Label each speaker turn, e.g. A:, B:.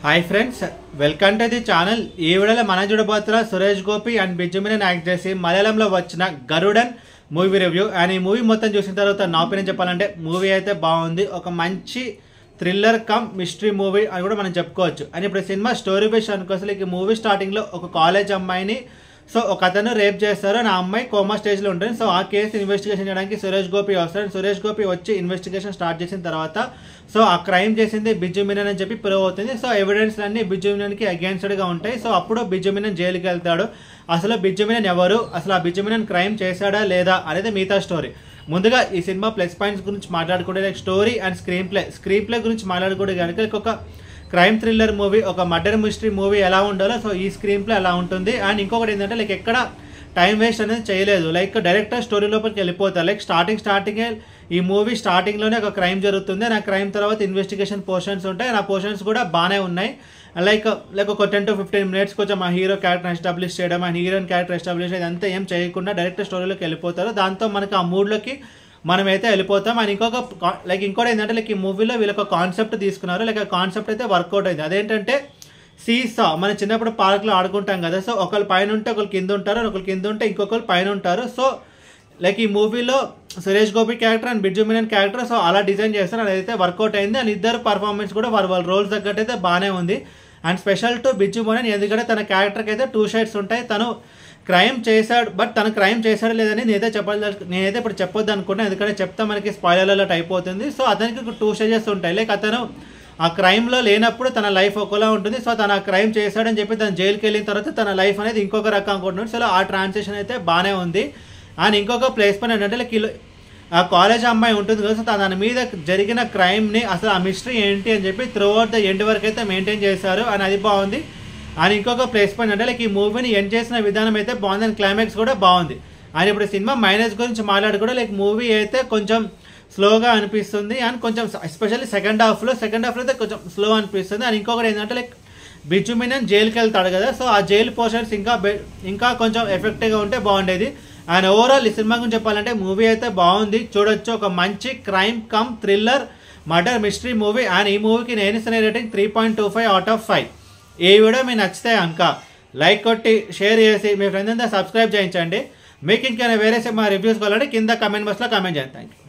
A: hi friends welcome to the channel ఈ వీడియోలో మనం చూడబోతున్న సురేష్ గోపి అండ్ బిజ్జుమినన్ యాక్ట్ చేసి మలయాళంలో వచ్చిన గరుడన్ మూవీ రివ్యూ అండ్ ఈ మూవీ మొత్తం చూసిన తర్వాత నా ఒపీనియన్ చెప్పాలంటే మూవీ అయితే బాగుంది ఒక మంచి థ్రిల్లర్ కమ్ మిస్టరీ మూవీ అని కూడా మనం చెప్పుకోవచ్చు అండ్ ఇప్పుడు సినిమా స్టోరీ బేస్ అనుకోసం ఈ మూవీ స్టార్టింగ్లో ఒక కాలేజ్ అమ్మాయిని సో ఒక అతను రేప్ చేస్తారు ఆ అమ్మాయి కోమా స్టేజ్లో ఉంటుంది సో ఆ కేసు ఇన్వెస్టిగేషన్ చేయడానికి సురేష్ గోపి వస్తాడు సురేష్ గోపి వచ్చి ఇన్వెస్టిగేషన్ స్టార్ట్ చేసిన తర్వాత సో ఆ క్రైమ్ చేసింది బిజ్జు మీనన్ అని చెప్పి ప్రూవ్ అవుతుంది సో ఎవిడెన్స్ అన్ని బిజ్జు మీనన్కి అగేన్స్డ్గా ఉంటాయి సో అప్పుడు బిజ్జు మీనన్ జైలుకి వెళ్తాడు అసలు బిజ్జు మీనన్ ఎవరు అసలు ఆ బిజ్జు మీనన్ క్రైమ్ చేశాడా లేదా అనేది మిగతా స్టోరీ ముందుగా ఈ సినిమా ప్లస్ పాయింట్స్ గురించి మాట్లాడుకుంటే like story and screenplay screenplay గురించి మాట్లాడుకుంటే కనుక like ఒక క్రైమ్ థ్రిల్లర్ మూవీ ఒక మర్డర్ మిస్టరీ మూవీ ఎలా ఉండాలో సో ఈ స్క్రీన్ ప్లే అలా ఉంటుంది అండ్ ఇంకొకటి ఏంటంటే లైక్ ఎక్కడ టైం వేస్ట్ అనేది చేయలేదు లైక్ డైరెక్టర్ స్టోరీ లోపలికి వెళ్ళిపోతారు లైక్ స్టార్టింగ్ స్టార్టింగే ఈ మూవీ స్టార్టింగ్లోనే ఒక క్రైమ్ జరుగుతుంది ఆ క్రైమ్ తర్వాత ఇన్వెస్టిగేషన్ పోర్షన్స్ ఉంటాయి ఆ పోర్షన్స్ కూడా బాగానే ఉన్నాయి లైక్ లైక్ ఒక టెన్ టు ఫిఫ్టీన్ మినిట్స్ కొంచెం ఆ హీరో క్యారెక్టర్ ఎస్టాబ్లిష్ చేయడం ఆ హీరోయిన్ క్యారెక్టర్ ఎస్టాబ్లిష్ ఇదంతా ఏం చేయకుండా డైరెక్ట్ స్టోరీలోకి వెళ్ళిపోతారు దాంతో మనకి ఆ మూడ్లోకి మనమైతే వెళ్ళిపోతాం అండ్ ఇంకొక లైక్ ఇంకోటి ఏంటంటే లైక్ ఈ మూవీలో వీళ్ళొక కాన్సెప్ట్ తీసుకున్నారు లైక్ ఆ కాన్సెప్ట్ అయితే వర్కౌట్ అయింది అదేంటంటే సీసా మన చిన్నప్పుడు పార్క్లో ఆడుకుంటాం కదా సో ఒకళ్ళు పైన ఉంటే ఒకళ్ళు కింద ఉంటారు ఒకళ్ళు కింద ఉంటే ఇంకొకరు పైన ఉంటారు సో లైక్ ఈ మూవీలో Suresh Gopi character and Biju Menon character so అలా డిజైన్ చేస్తారు అదైతే వర్కౌట్ అయింది అండ్ ఇద్దరు పర్ఫార్మెన్స్ కూడా వారి వాళ్ళ రోల్స్ తగ్గట్టు అయితే బాగానే ఉంది and special to Biju Menon ఎందుకంటే తన క్యారెక్టర్కి అయితే టూ షైడ్స్ ఉంటాయి తను క్రైమ్ చేశాడు బట్ తను క్రైమ్ చేశాడు లేదని నేనైతే చెప్పాలి నేనైతే ఇప్పుడు చెప్పొద్దు అనుకున్నాను ఎందుకంటే చెప్తే మనకి స్పాయిలర్ అలర్ట్ అయిపోతుంది సో అతనికి టూ స్టేజెస్ ఉంటాయి లైక్ అతను ఆ క్రైమ్లో లేనప్పుడు తన లైఫ్ ఒకలా ఉంటుంది సో తను ఆ క్రైమ్ చేశాడని చెప్పి తను జైలుకి వెళ్ళిన తర్వాత తన లైఫ్ అనేది ఇంకొక రకంగా ఉంటుంది సో ఆ ట్రాన్సాక్షన్ అయితే బాగానే ఉంది అండ్ ఇంకొక ప్లేస్ పని ఏంటంటే లైక్ ఇల్లు- ఆ కాలేజ్ అమ్మాయి ఉంటుంది కదా సో దాని మీద జరిగిన క్రైమ్ని అసలు ఆ మిస్టరీ ఏంటి అని చెప్పి త్రూ అవుట్ ద ఎండ్ వరకు అయితే మెయింటైన్ చేశారు అని అది బాగుంది అండ్ ఇంకొక ప్లేస్ పాయింట్ అంటే లైక్ ఈ మూవీని ఎండ్ చేసిన విధానం అయితే బాగుంది అండ్ క్లైమాక్స్ కూడా బాగుంది అండ్ ఇప్పుడు సినిమా మైనస్ గురించి మాట్లాడి కూడా లైక్ మూవీ అయితే కొంచెం స్లోగా అనిపిస్తుంది అండ్ కొంచెం ఎస్పెషల్లీ సెకండ్ హాఫ్లో సెకండ్ హాఫ్లో అయితే కొంచెం స్లో అనిపిస్తుంది అండ్ ఇంకొకటి ఏంటంటే లైక్ బిజు మీనన్ జైలుకి వెళ్తాడు కదా సో ఆ జైలు పోర్షన్స్ ఇంకా బె- ఇంకా కొంచెం ఎఫెక్టివ్గా ఉంటే బాగుండేది అండ్ ఓవరాల్ ఈ సినిమా గురించి చెప్పాలంటే మూవీ అయితే బాగుంది చూడొచ్చు ఒక మంచి crime come thriller murder mystery movie and ఈ మూవీకి నేను ఇస్తున్న rating three point two five out of five ఈ వీడియో మీకు నచ్చితే అంక లైక్ కొట్టి షేర్ చేసి మీ ఫ్రెండ్స్ అంతా సబ్స్క్రైబ్ చేయించండి మీకు ఇంకేమైనా వేరే సినిమా రివ్యూస్ కావాలంటే కింద కమెంట్ బాక్స్లో కమెంట్ చేయండి థ్యాంక్ యూ